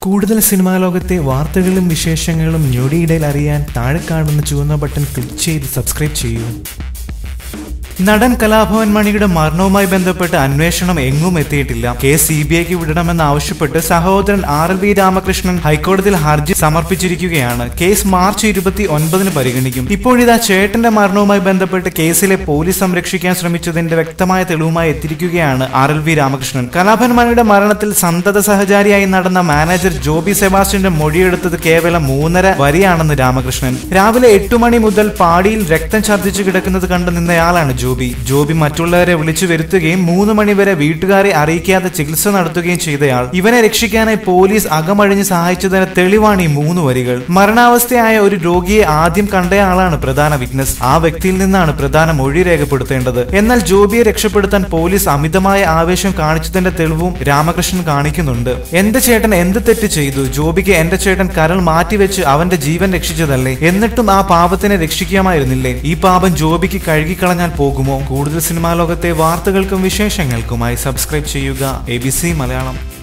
കൂടുതൽ സിനിമാ ലോകത്തെ വാർത്തകളും വിശേഷങ്ങളും ഞൊടിയിടയിൽ അറിയാൻ താഴെ കാണുന്ന ചുവന്ന ബട്ടൺ ക്ലിക്ക് ചെയ്ത് സബ്സ്ക്രൈബ് ചെയ്യൂ നടൻ കലാഭവൻ മണിയുടെ മരണവുമായി ബന്ധപ്പെട്ട് അന്വേഷണം എങ്ങും എത്തിയിട്ടില്ല കേസ് സി ബി ഐക്ക് വിടണമെന്ന് ആവശ്യപ്പെട്ട് സഹോദരൻ ആർ എൽ വി രാമകൃഷ്ണൻ ഹൈക്കോടതിയിൽ ഹർജി സമർപ്പിച്ചിരിക്കുകയാണ് കേസ് മാർച്ച് ഇരുപത്തി ഒൻപതിന് പരിഗണിക്കും ഇപ്പോഴിതാ ചേട്ടന്റെ മരണവുമായി ബന്ധപ്പെട്ട് കേസിലെ പോലീസ് സംരക്ഷിക്കാൻ ശ്രമിച്ചതിന്റെ വ്യക്തമായ തെളിവുമായി എത്തിയിരിക്കുകയാണ് R L V Ramakrishnan Kalabhavan മണിയുടെ മരണത്തിൽ സന്തത സഹചാരിയായി നടന്ന മാനേജർ ജോബി സെബാസ്റ്റ്യന്റെ മൊഴിയെടുത്തത് കേവലം മൂന്നര വരിയാണെന്ന് രാമകൃഷ്ണൻ രാവിലെ എട്ടു മണി മുതൽ പാടിയിൽ രക്തം ഛർദ്ദിച്ചു കിടക്കുന്നത് കണ്ടു നിന്നയാളാണ് ജോബി ജോബി മറ്റുള്ളവരെ വിളിച്ചു വരുത്തുകയും മൂന്ന് മണിവരെ വീട്ടുകാരെ അറിയിക്കാതെ ചികിത്സ നടത്തുകയും ചെയ്തയാൾ ഇവനെ രക്ഷിക്കാനായി പോലീസ് അകമഴിഞ്ഞ് സഹായിച്ചതിന് തെളിവാണ് ഈ മൂന്ന് വരികൾ മരണാവസ്ഥയായ ഒരു രോഗിയെ ആദ്യം കണ്ടയാളാണ് പ്രധാന വിറ്റ്നസ് ആ വ്യക്തിയിൽ നിന്നാണ് പ്രധാന മൊഴി രേഖപ്പെടുത്തേണ്ടത് എന്നാൽ ജോബിയെ രക്ഷപ്പെടുത്താൻ പോലീസ് അമിതമായ ആവേശം കാണിച്ചതിന്റെ തെളിവും രാമകൃഷ്ണൻ കാണിക്കുന്നുണ്ട് എന്റെ ചേട്ടൻ എന്ത് തെറ്റ് ചെയ്തു ജോബിക്ക് എന്റെ ചേട്ടൻ കരൾ മാറ്റിവെച്ച് അവന്റെ ജീവൻ രക്ഷിച്ചതല്ലേ എന്നിട്ടും ആ പാപത്തിനെ രക്ഷിക്കാമായിരുന്നില്ലേ ഈ പാപം ജോബിക്ക് കഴുകിക്കളഞ്ഞാൽ പോകുമോ കൂടുതൽ സിനിമാ ലോകത്തെ വാർത്തകൾക്കും വിശേഷങ്ങൾക്കുമായി സബ്സ്ക്രൈബ് ചെയ്യുക എ മലയാളം